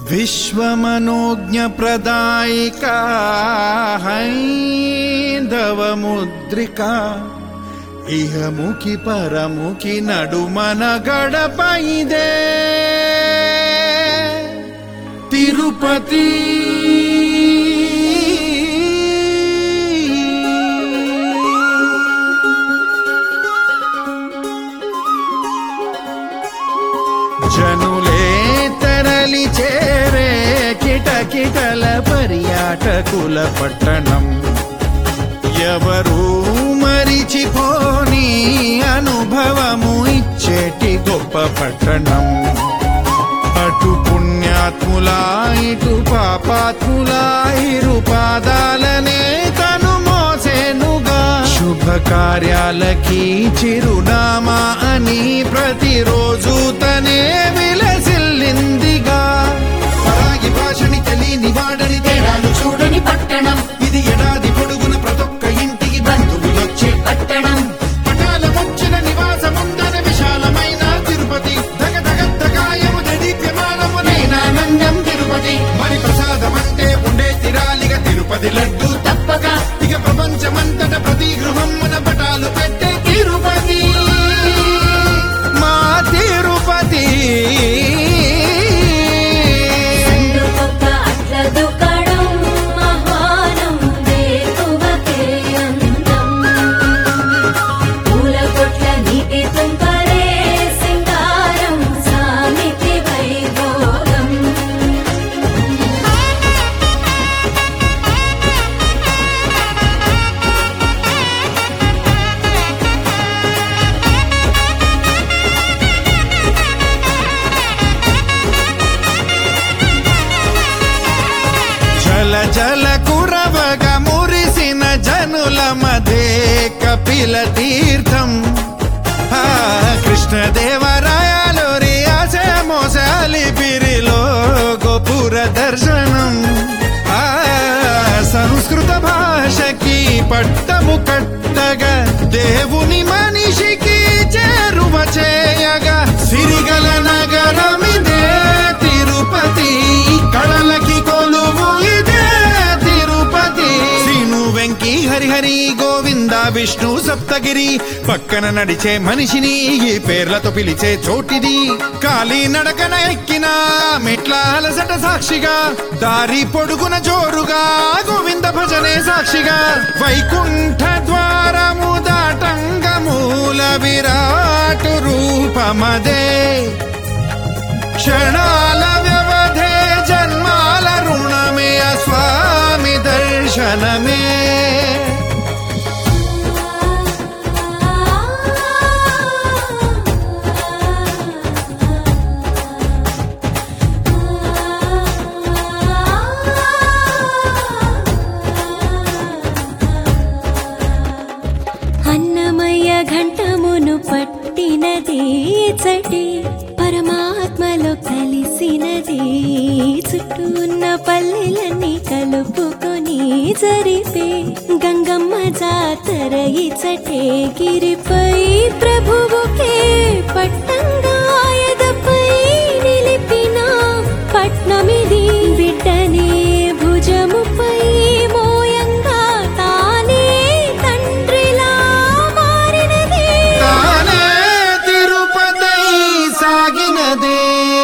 విశ్వమనోజ్ఞప్రదాయికా హైందవముద్రికా ఇహముఖి పరముఖి నడుమన గడప ఇదే తిరుపతి జనులే తరలి చేరే కిటకిటల పర్యాటకుల పట్టణం ఎవరు మరిచిపోని అనుభవము ఇచ్చేటి గొప్ప పట్టణం అటు పుణ్యాత్ముల ఇటు పాపాత్ముల ఇరు పాదాలనే తను మోసేనుగా శుభ కార్యాలకి చిరునామా అని ప్రతిరోజు తనే విలసిల్లిందిగా పరాగి భాషని తెలియని వాడని తేడాలు చూడని చూడని పట్టణం ఇది ఎడాది పొడుగున ప్రతొక్క ఇంటికి బంధువులొచ్చే పట్టణం పటాల ముచ్చిన నివాసముందన విశాలమైన తిరుపతి దగ దగ దగాయము దదీప్యమానము నేనానందం తిరుపతి మరి ప్రసాదమంటే ఉండే తిరాలిగా తిరుపతి లడ్డు తప్పక ఇక ప్రపంచమంతట ప్రతి గృహం మన పటాలు పెట్టే తిరుపతి మా తిరుపతి సందుకొక్క అట్ల దుకాణం మహానం వేకువకే అందం పూల కొట్ల నీటి తుంపరే సింగారం సామితి వైభోగం జల జల కురవగ మురిసిన జనుల మధ్య కపిల తీర్థం ఆ కృష్ణదేవరాయలు రియాసే మోసాలి పిరిలో గోపుర దర్శనం ఆ సంస్కృత భాషకి పట్టము కట్టగా దేవుని మనిషికి చేరువ చేయగా సిరిగల నగరమిదే తిరుపతి కళలకి కొలువు ఇదే తిరుపతి శ్రీను వెంకి హరిహరి గోవింద విష్ణు సప్తగిరి పక్కన నడిచే మనిషిని ఈ పేర్లతో పిలిచే చోటిది కాలి నడకన ఎక్కిన మెట్ల అలసట సాక్షిగా దారి పొడుగున జోరుగా గోవింద భజనే సాక్షిగా వైకుంఠ ద్వారము దాటంగ మూల విరాటు రూపమదే క్షణాల వ్యవధే జన్మాల రుణమే ఆ స్వామి దర్శనమే అన్నమయ్య ఘంటమును పట్టినది చటి పరమాత్మలో కలిసినది చుట్టూ ఉన్న పల్లెలన్నీ కలుపుకొని జరిపే గంగమ్మ జాతర ఇచటే గిరిపై ప్రభువుకే పట్టంగా ఎదపై నిలిపిన పట్నమిది బిడ్డనే భుజముపై మోయంగా తానే తండ్రిలా మారినదే తానే తిరుపతి సాగినదే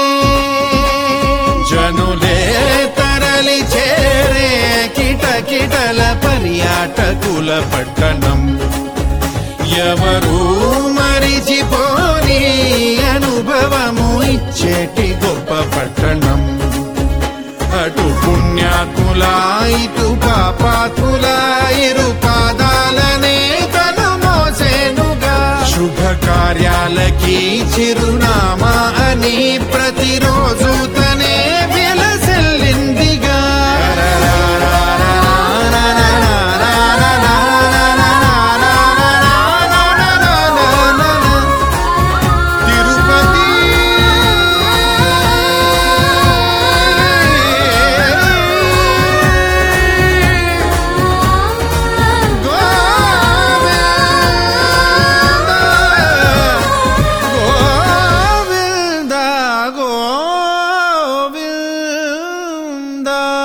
జనులే తరలి చేరే కిటకిటల పర్యాటకుల పట్టణం ఎవరు మరిచిపోని అనుభవము ఇచ్చేటి గొప్ప పట్టణం అటు పుణ్యాత్ముల ఇటు పాపాత్ముల ఇరు పాదాలనే తను మోసేనుగా శుభ కార్యాలకి చిరునామా అని ప్రతిరోజు తనే విలసిల్లిందిగా తిరుపతి గోవింద గోవింద గోవిందా